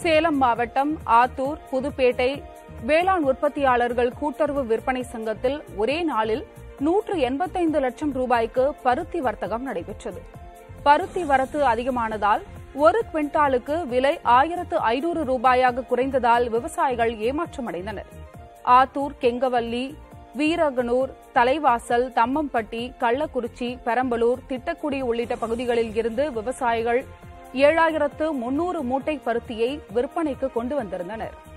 சேலம் மாவட்டம் ஆத்தூர் புதுப்பேட்டை வேளாண் உற்பத்தியாளர்கள் கூட்டுறவு விற்பனை சங்கத்தில் ஒரே நாளில் நூற்று எண்பத்தைந்து லட்சம் ரூபாய்க்கு பருத்தி வர்த்தகம் நடைபெற்றது பருத்தி வரத்து அதிகமானதால் ஒரு குவிண்டாலுக்கு விலை ஆயிரத்து ஐநூறு ரூபாயாக குறைந்ததால் விவசாயிகள் ஏமாற்றமடைந்தனர் ஆத்தூர் கெங்கவல்லி வீரகனூர் தலைவாசல் தம்மம்பட்டி கள்ளக்குறிச்சி பெரம்பலூர் திட்டக்குடி உள்ளிட்ட பகுதிகளில் இருந்து விவசாயிகள் ஏழாயிரத்து முன்னூறு மூட்டை பருத்தியை விற்பனைக்கு கொண்டு வந்திருந்தனர்